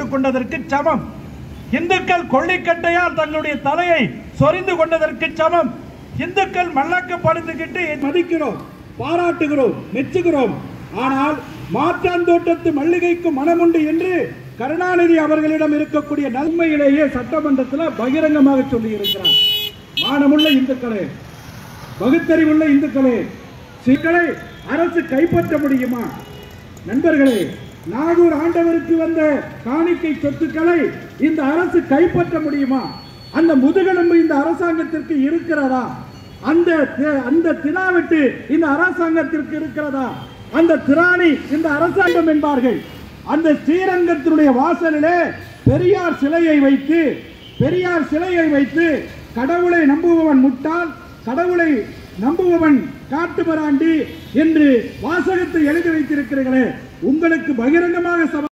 வைத்துக் கொண்டதற்கு சமம் இந்துக்கள் கொள்ளிக்கட்டையால் தங்களுடைய தலையை சொரிந்து கொண்டதற்கு சமம் இந்துக்கள் மல்லக்கப்படுத்திக்கிட்டு மதிக்கிறோம் பாராட்டுகிறோம் மெச்சுகிறோம் ஆனால் மாற்றாந்தோட்டத்து மல்லிகைக்கு மனமுண்டு என்று கருணாநிதி அவர்களிடம் இருக்கக்கூடிய நன்மையிலேயே சட்டமன்றத்தில் பகிரங்கமாக சொல்லி இருக்கிறார் மானமுள்ள இந்துக்களே பகுத்தறிவுள்ள இந்துக்களே சிக்களை அரசு கைப்பற்ற முடியுமா நண்பர்களே நாகூர் ஆண்டவருக்கு வந்த காணிக்கை சொத்துக்களை இந்த அரசு கைப்பற்ற முடியுமா அந்த முதுகெலும்பு இந்த அரசாங்கத்திற்கு இருக்கிறதா அந்த தி- அந்த தினாவெட்டு இந்த அரசாங்கத்திற்கு இருக்கிறதா அந்த திராணி இந்த அரசாங்கம் என்பார்கள் அந்த ஸ்ரீரங்கத்தினுடைய வாசலிலே பெரியார் சிலையை வைத்து பெரியார் சிலையை வைத்து கடவுளை நம்புபவன் முட்டாள் கடவுளை நம்புபவன் காட்டுமராண்டி என்று வாசகத்தை எழுதி வைத்திருக்கிறீர்களே உங்களுக்கு பகிரங்கமாக சபை